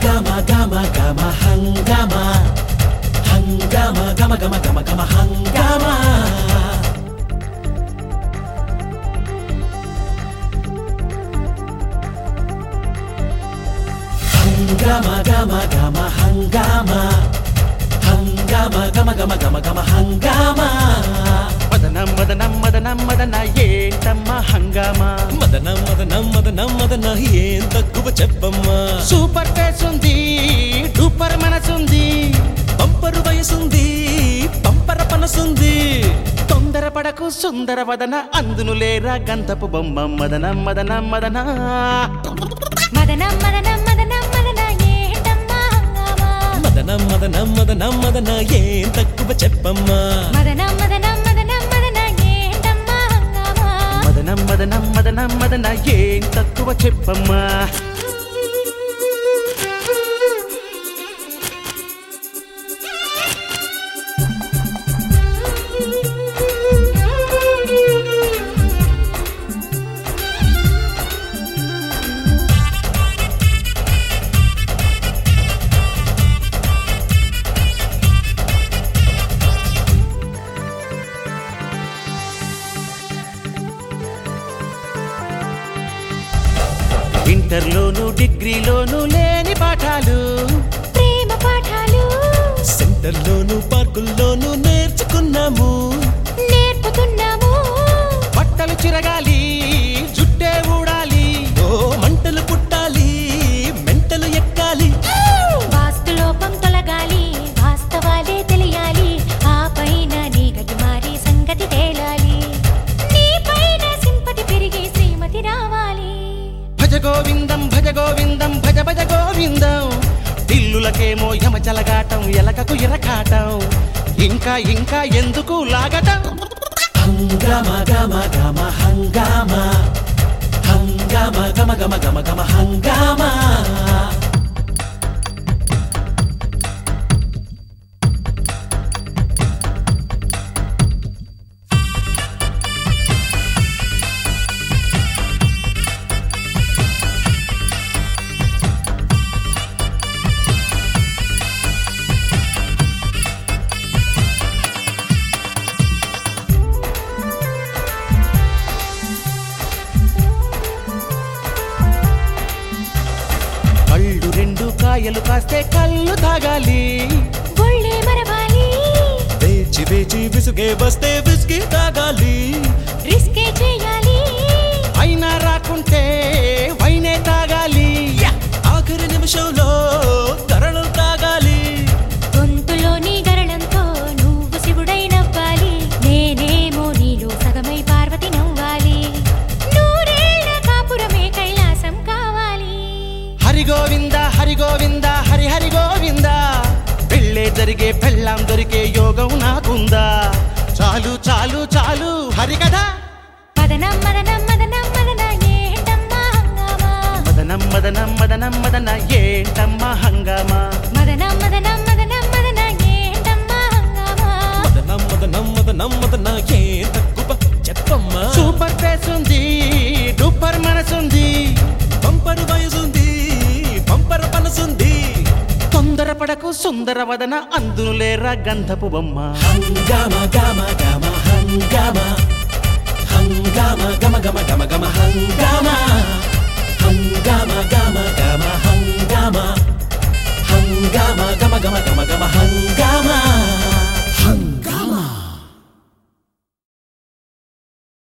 హంగామా గమ గమ హంగామా హంగామా గమ గమ గమ గమ హంగామా హంగామా గమ గమ హంగామా హంగామా గమ గమ గమ గమ హంగామా మదన మదన మదన మదన ఏంటమ్మా హంగామా మదన మదన మదన మదన ఏం తక్కువ చెప్పమ్మా సూపర్ ఫేస్ ఉంది డూపర్ మనసుంది పంపరు వయసుంది పంపర పనసుంది తొందరపడకు సుందర వదన అందును లేరా గంధపు బొమ్మ మదన మదన మదన మదన మదన మదన మదన ఏంటమ్మా హంగామా మదన మదన మదన మదన ఏం తక్కువ చెప్పమ్మా మదన మదన మదన మదన ఏంటమ్మా హంగామా మదన మదన మదన మదన ఏం తక్కువ చెప్పమ్మా ఇంటర్లోను డిగ్రీలోను లేని పాఠాలు ప్రేమ పాఠాలు సెంటర్లోను పార్కుల్లోనూ నేర్చుకున్నాము నేర్పుతున్నాము బట్టలు చిరగాలి జుట్టే ఊడాలి ఓ మంటలు పుట్టాలి మెంటలు ఎక్కాలి వాస్తు లోపం తొలగాలి వాస్తవాలే తెలియాలి ఆ పైన నీ గతి మారి సంగతి తేలాలి నీ పైన సింపతి పెరిగి శ్రీమతి రావాలి భజ గోవిందం భజ గోవిందం భజ భజ గోవిందం ఇల్లులకేమో యమచలగాటం ఎలకకు ఇరకాటం ఇంకా ఇంకా ఎందుకు లాగటం హంగామా గమ గమ హంగామా హంగామా గమ గమ గమ గమ హంగామా కళ్ళు రెండు కాయలు కాస్తే కళ్ళు తాగాలి ఒళ్ళే మరవాలి వేచి వేచి విసుగే వస్తే విసిగి తాగాలి రిస్కే చేయాలి అయినా రాకుంటే వైనే తాగాలి ఆఖరి నిమిషంలో కరಳು తాగాలి గొంతులోని గరళంతో నువ్వు శివుడై నవ్వాలి నేనేమో నీలో సగమై పార్వతి నవ్వాలి నూరేళ్ల కాపురమే కైలాసం కావాలి హరి గోవింద హరి గోవింద హరి హరి గోవింద పెళ్ళే జరిగే పెళ్ళాం దొరికే యోగం నాకుందా చాలు చాలు చాలు హరి కదా మదనం మదనం మదనం మదన ఏంటమ్మా హంగామా మదనం మదనం మదనం మదన ఏంటమ్మా హంగామా మదనం మదనం మదనం మదన ఏంటమ్మా హంగామా మదనం మదనం మదనం మదన ఏం తక్కువ చెప్పమ్మా సూపర్ ఫేస్ ఉంది డూపర్ మనసుంది పంపరు వయసుంది పంపర పనసుంది తొందరపడకు సుందర వదన అందును లేరా గంధపు బొమ్మ హంగామా గమ గమ హంగామా హంగామా గమ గమ గమ గమ హంగామా